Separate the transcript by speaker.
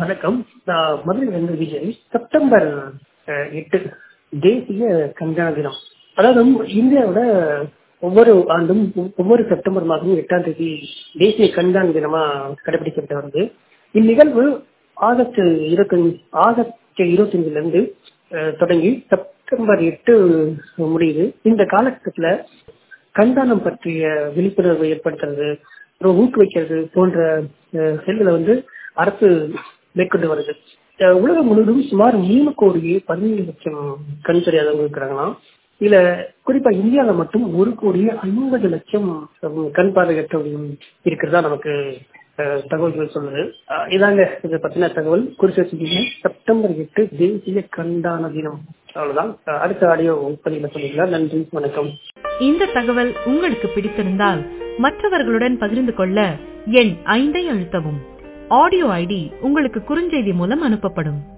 Speaker 1: வணக்கம் நான் மதுரையிலிருந்து விஜய் செப்டம்பர் அஹ், எட்டு தேசிய கண்காண தினம் அதாவது இந்தியாவோட ஒவ்வொரு ஆண்டும் ஒவ்- ஒவ்வொரு செப்டம்பர் மாதமும் எட்டாம் தேதி தேசிய கண்காண தினமா கடைபிடிக்கப்பட்டு வருது இந்நிகழ்வு ஆகஸ்ட் இருபத்தஞ்சு ஆகஸ்ட் இருபத்தஞ்சுல இருந்து அஹ், தொடங்கி செப்டம்பர் எட்டு முடியுது இந்த காலகட்டத்துல கண்தானம் பற்றிய விழிப்புணர்வு ஏற்படுத்துறது அப்புறம் ஊக்குவிக்கிறது போன்ற அஹ், செயல்களை வந்து அரசு மேற்கொண்டு வருது அஹ், உலகம் முழுவதும் சுமார் மூணு கோடியே பதினேழு லட்சம் கண் தெரியாதவங்க இருக்கிறாங்களாம் இதுல குறிப்பா இந்தியாவில் மட்டும் ஒரு கோடியே ஐம்பது லட்சம் அஹ், கண் பார்வையற்றவங்க இருக்கிறதா நமக்கு அஹ், தகவல்கள் சொல்லுது அஹ், இதாங்க இதை பத்தின தகவல் குறிச்சு வச்சுக்கீங்க செப்டம்பர் எட்டு தேசிய கண்தான தினம் அவ்வளவுதான் அஹ், அடுத்த ஆடியோ பதிவில் சொல்லிக்கலாம் நன்றி வணக்கம்
Speaker 2: இந்த தகவல் உங்களுக்கு பிடித்திருந்தால் மற்றவர்களுடன் பகிர்ந்து கொள்ள எண் ஐந்தை அழுத்தவும் ஆடியோ ஐடி உங்களுக்கு குறுஞ்செய்தி மூலம் அனுப்பப்படும்